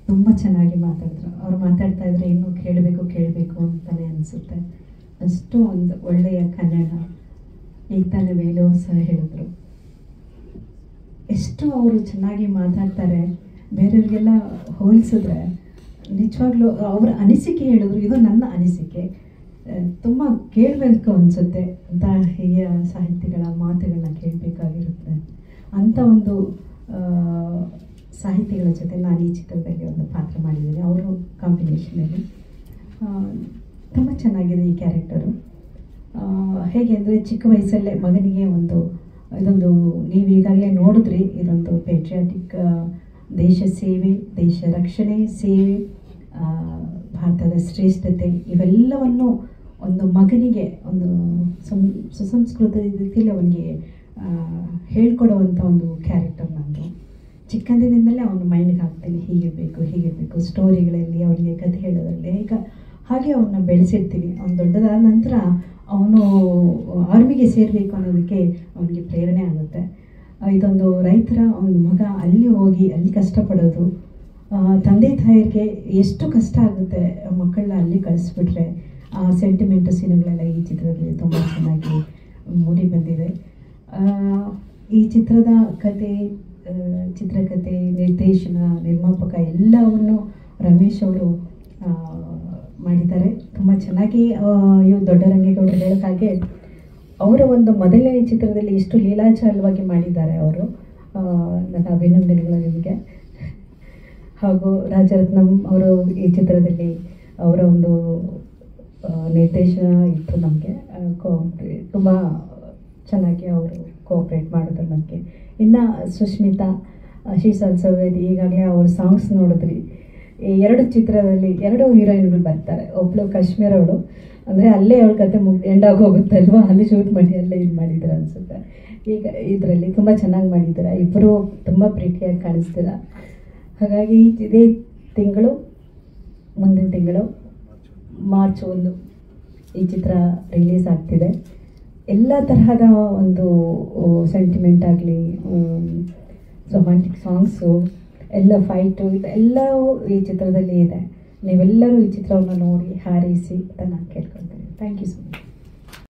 ತುಂಬ ಚೆನ್ನಾಗಿ ಮಾತಾಡಿದ್ರು ಅವ್ರು ಮಾತಾಡ್ತಾ ಇದ್ರೆ ಇನ್ನೂ ಕೇಳಬೇಕು ಕೇಳಬೇಕು ಅಂತಲೇ ಅನಿಸುತ್ತೆ ಅಷ್ಟು ಒಂದು ಒಳ್ಳೆಯ ಕನ್ನಡ ಈಗ ತಾನೇ ವೇಲು ಸಹ ಹೇಳಿದ್ರು ಎಷ್ಟು ಅವರು ಚೆನ್ನಾಗಿ ಮಾತಾಡ್ತಾರೆ ಬೇರೆಯವ್ರಿಗೆಲ್ಲ ಹೋಲಿಸಿದ್ರೆ ನಿಜವಾಗ್ಲೂ ಅವರ ಅನಿಸಿಕೆ ಹೇಳಿದ್ರು ಇದು ನನ್ನ ಅನಿಸಿಕೆ ತುಂಬ ಕೇಳಬೇಕು ಅನಿಸುತ್ತೆ ಅಂತ ಹಿರಿಯ ಸಾಹಿತಿಗಳ ಮಾತುಗಳನ್ನ ಕೇಳಬೇಕಾಗಿರುತ್ತೆ ಅಂಥ ಒಂದು ಆ, ಸಾಹಿತಿಗಳ ಜೊತೆ ನಾನು ಈ ಚಿತ್ರದಲ್ಲಿ ಒಂದು ಪಾತ್ರ ಮಾಡಿದ್ದೀನಿ ಅವರು ಕಾಂಬಿನೇಷನಲ್ಲಿ ತುಂಬ ಚೆನ್ನಾಗಿದೆ ಈ ಕ್ಯಾರೆಕ್ಟರು ಹೇಗೆ ಅಂದರೆ ಚಿಕ್ಕ ವಯಸ್ಸಲ್ಲೇ ಮಗನಿಗೆ ಒಂದು ಇದೊಂದು ನೀವು ಈಗಾಗಲೇ ನೋಡಿದ್ರಿ ಇದೊಂದು ಪೇಟ್ರಿಯಾಟಿಕ್ ದೇಶ ಸೇವೆ ದೇಶ ರಕ್ಷಣೆ ಸೇವೆ ಆ, ಭಾರತದ ಶ್ರೇಷ್ಠತೆ ಇವೆಲ್ಲವನ್ನು ಒಂದು ಮಗನಿಗೆ ಒಂದು ಸಂ ಸುಸಂಸ್ಕೃತ ರೀತಿಯಲ್ಲಿ ಅವನಿಗೆ ಹೇಳ್ಕೊಡುವಂಥ ಒಂದು ಕ್ಯಾರೆಕ್ಟರ್ ನಂದು ಚಿಕ್ಕಂದಿನಿಂದಲೇ ಅವನ ಮೈಂಡ್ಗೆ ಹಾಕ್ತೀನಿ ಹೀಗಿರಬೇಕು ಹೀಗಿರಬೇಕು ಸ್ಟೋರಿಗಳಲ್ಲಿ ಅವನಿಗೆ ಕಥೆ ಹೇಳೋದ್ರಲ್ಲಿ ಈಗ ಹಾಗೆ ಅವನ್ನ ಬೆಳೆಸಿರ್ತೀವಿ ಅವ್ನು ದೊಡ್ಡದಾದ ನಂತರ ಅವನು ಆರ್ಮಿಗೆ ಸೇರಬೇಕು ಅನ್ನೋದಕ್ಕೆ ಅವನಿಗೆ ಪ್ರೇರಣೆ ಆಗುತ್ತೆ ಆ, ಇದೊಂದು ರೈತರ ಒಂದು ಮಗ ಅಲ್ಲಿ ಹೋಗಿ ಅಲ್ಲಿ ಕಷ್ಟಪಡೋದು ಆ, ತಂದೆ ತಾಯಿಗೆ ಎಷ್ಟು ಕಷ್ಟ ಆಗುತ್ತೆ ಮಕ್ಕಳನ್ನ ಅಲ್ಲಿ ಕಳಿಸ್ಬಿಟ್ರೆ ಆ ಸೆಂಟಿಮೆಂಟ್ ಸೀನುಗಳೆಲ್ಲ ಈ ಚಿತ್ರದಲ್ಲಿ ತುಂಬ ಚೆನ್ನಾಗಿ ಮೂಡಿ ಬಂದಿದೆ ಆ, ಈ ಚಿತ್ರದ ಕತೆ ಆ, ಚಿತ್ರಕಥೆ ನಿರ್ದೇಶನ ನಿರ್ಮಾಪಕ ಎಲ್ಲವನ್ನು ರಮೇಶ್ ಅವರು ಆ, ಮಾಡಿದ್ದಾರೆ ತುಂಬ ಚೆನ್ನಾಗಿ ಆ, ಇವು ದೊಡ್ಡ ರಂಗೇಗೌಡರು ಹೇಳಿದ ಹಾಗೆ ಅವರ ಒಂದು ಮೊದಲನೇ ಚಿತ್ರದಲ್ಲಿ ಎಷ್ಟು ಲೀಲಾಚಾರವಾಗಿ ಮಾಡಿದ್ದಾರೆ ಅವರು ಆ, ನನ್ನ ಅಭಿನಂದನೆಗಳು ನಿಮಗೆ ಹಾಗೂ ರಾಜರತ್ನಂ ಅವರು ಈ ಚಿತ್ರದಲ್ಲಿ ಅವರ ಒಂದು ಆ, ನಿರ್ದೇಶನ ಇತ್ತು ನಮಗೆ ತುಂಬ ಚೆನ್ನಾಗಿ ಅವರು ಕೋಆಪ್ರೇಟ್ ಮಾಡಿದ್ರು ನಮಗೆ ಇನ್ನು ಸುಷ್ಮಿತಾ ಶೀಸ್ ಆಲ್ಸೋ ವೆರಿ ಈಗಾಗಲೇ ಅವ್ರ ಸಾಂಗ್ಸ್ ನೋಡಿದ್ರಿ ಈ ಎರಡು ಚಿತ್ರದಲ್ಲಿ ಎರಡು ಹೀರೋಯಿನ್ಗಳು ಬರ್ತಾರೆ ಒಬ್ಳು ಕಾಶ್ಮೀರ ಅವಳು ಅಂದರೆ ಅಲ್ಲೇ ಅವಳ ಕತೆ ಮುಗ್ ಎಂಡಾಗಿ ಹೋಗುತ್ತೆ ಅಲ್ವಾ ಅಲ್ಲಿ ಶೂಟ್ ಮಾಡಿ ಅಲ್ಲೇ ಇದು ಮಾಡಿದ್ರು ಅನಿಸುತ್ತೆ ಈಗ ಇದರಲ್ಲಿ ತುಂಬ ಚೆನ್ನಾಗಿ ಮಾಡಿದ್ದೀರಾ ಇಬ್ಬರು ತುಂಬ ಪ್ರೀತಿಯಾಗಿ ಕಾಣಿಸ್ತೀರಾ ಹಾಗಾಗಿ ಇದೇ ತಿಂಗಳು ಮುಂದಿನ ತಿಂಗಳು ಮಾರ್ಚ್ ಒಂದು ಈ ಚಿತ್ರ ರಿಲೀಸ್ ಆಗ್ತಿದೆ ಎಲ್ಲ ತರಹದ ಒಂದು ಸೆಂಟಿಮೆಂಟ್ ಆಗಲಿ ರೊಮ್ಯಾಂಟಿಕ್ ಸಾಂಗ್ಸು ಎಲ್ಲ ಫೈಟು ಇದೆಲ್ಲವೂ ಈ ಚಿತ್ರದಲ್ಲಿ ಇದೆ ನೀವೆಲ್ಲರೂ ಈ ಚಿತ್ರವನ್ನು ನೋಡಿ ಹಾರೈಸಿ ಅಂತ ನಾನು ಕೇಳ್ಕೊಳ್ತೀನಿ ಥ್ಯಾಂಕ್ ಯು ಸೊ ಮಚ್